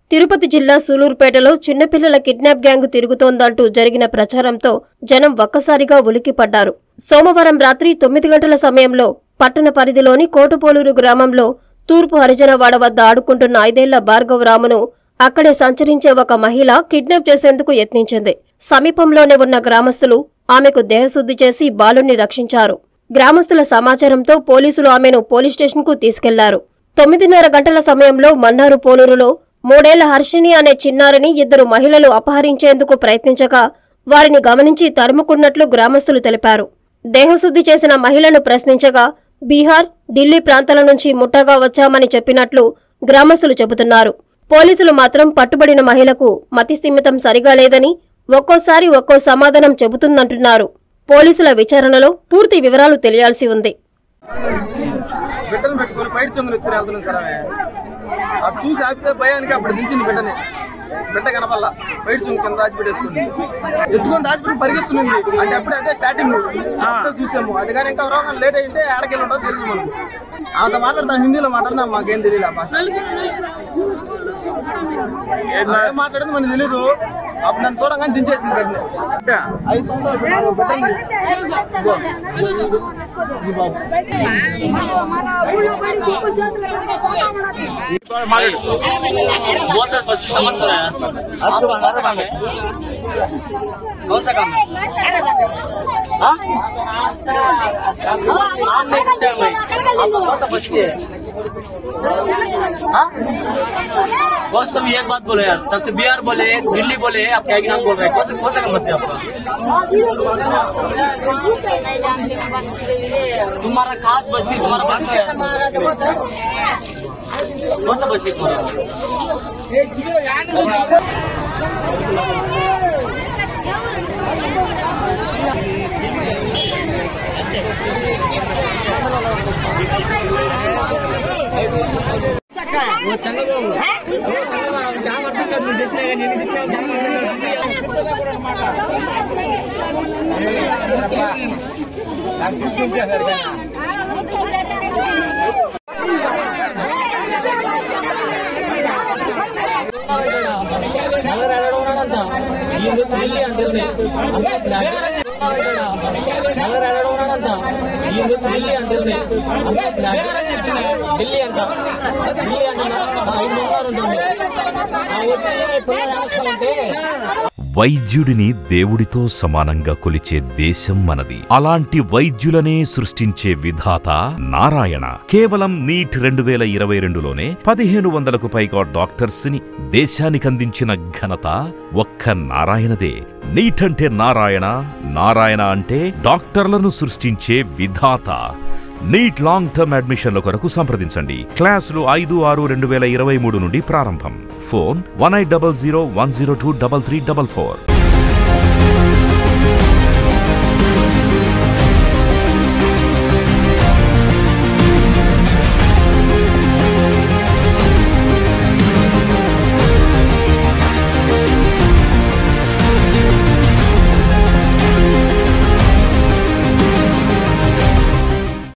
తిరుపతి జిల్లా సూలూరుపేటలో చిన్నపిల్లల kidnap gang తిరుగుతోందంటూ జరిగిన ప్రచారంతో జనం ఒక్కసారిగా ఉలిక్కిపడ్డారు సోమవారం రాత్రి తొమ్మిది గంటల సమయంలో పట్టణ పరిధిలోని కోటపోలూరు గ్రామంలో తూర్పు హరిజనవాడ వద్ద ఆడుకుంటున్న ఐదేళ్ల భార్గవరామును అక్కడే సంచరించే ఒక మహిళ కిడ్నాప్ చేసేందుకు యత్నించింది సమీపంలోనే ఉన్న గ్రామస్తులు ఆమెకు దేహశుద్ధి చేసి బాలుణ్ణి రక్షించారు గ్రామస్తుల సమాచారంతో పోలీసులు ఆమెను పోలీస్ స్టేషన్కు తీసుకెళ్లారు తొమ్మిదిన్నర గంటల సమయంలో మన్నారు పోలూరులో మూడేళ్ల హర్షిని అనే చిన్నారిని ఇద్దరు మహిళలు అపహరించేందుకు ప్రయత్నించగా వారిని గమనించి తరుముకున్నట్లు గ్రామస్తులు తెలిపారు దేహశుద్ధి చేసిన మహిళను ప్రశ్నించగా బీహార్ ఢిల్లీ ప్రాంతాల నుంచి ముట్టగా వచ్చామని చెప్పినట్లు గ్రామస్తులు చెబుతున్నారు పోలీసులు మాత్రం పట్టుబడిన మహిళకు మతిస్థిమితం సరిగా లేదని ఒక్కోసారి ఒక్కో సమాధానం చెబుతుందంటున్నారు పోలీసుల విచారణలో పూర్తి వివరాలు తెలియాల్సి ఉంది బిడ్డను పెట్టుకొని బయట చెంగుని ఎత్తుకుని వెళ్తున్నాను సార్ ఆమె అటు చూసి ఆపితే భయానికి అప్పుడు దించింది బిడ్డని బిడ్డ కనపల్ల బయట చెంగు కింద రాసి పెట్టేసుకుంది ఎత్తుకొని దాచిపెట్టి పరిగిస్తుంది అంటే అప్పుడే అదే స్టార్టింగ్ అప్పుడే చూసాము అది కానీ ఇంకా రోగం లేట్ అయితే ఆడకెళ్ళి ఉండదు తెలియదు మనకు అంత మాట్లాడతా హిందీలో మాట్లాడదా మాకేం తెలియదు ఆ భాష ఏం మాట్లాడింది మనకు తెలీదు అప్పుడు నన్ను చూడగానే దించేసింది బిడ్డని ఐదు సంవత్సరాలు బిడ్డ బిడ్డని ఈ బాబు बहुत दस पच्चीस समझ रहे हैं आपको कौन सा काम है कौन सा काम है हाँ? नाम नहीं पूछते हैं भाई आपको कौन सा बस्ती है हाँ? बस तुम एक बात बोले यार तब से बिहार बोले दिल्ली बोले आप क्या नाम बोल रहे हैं कौन सा कौन सा काम बस्ती है आपका तुम्हारा खास बस्ती तुम्हारा बस्ती है कौन सा बस्ती तुम्हारा वो चंद्रबाबु वो चंद्रबाबु क्या करते हैं तुम जितने का नहीं जितने का నగర ఎడవడంట ఈ రోజు ఢిల్లీ అంటుంది నగర ఎడవడంట ఈ రోజు ఢిల్లీ అంటుంది ఢిల్లీ అంట ఢిల్లీ అంటున్నా ఐదు నిమిషాలు ఉంటుంది ఆ వచ్చి పిల్లలు వేస్తామంటే వైద్యుడిని దేవుడితో సమానంగా కొలిచే దేశం మనది అలాంటి వైద్యులనే సృష్టించే విధాత నారాయణ కేవలం నీట్ రెండు వేల ఇరవై రెండులోనే పదిహేను వందలకు పైగా డాక్టర్స్ ని దేశానికందించిన ఘనత ఒక్క నారాయణదే నీట్ అంటే నారాయణ నారాయణ అంటే డాక్టర్లను సృష్టించే విధాత నీట్ లాంగ్ టర్మ్ అడ్మిషన్ల కొరకు సంప్రదించండి క్లాసులు ఐదు ఆరు రెండు వేల ఇరవై మూడు నుండి ప్రారంభం phone one eight double zero one zero two double three double four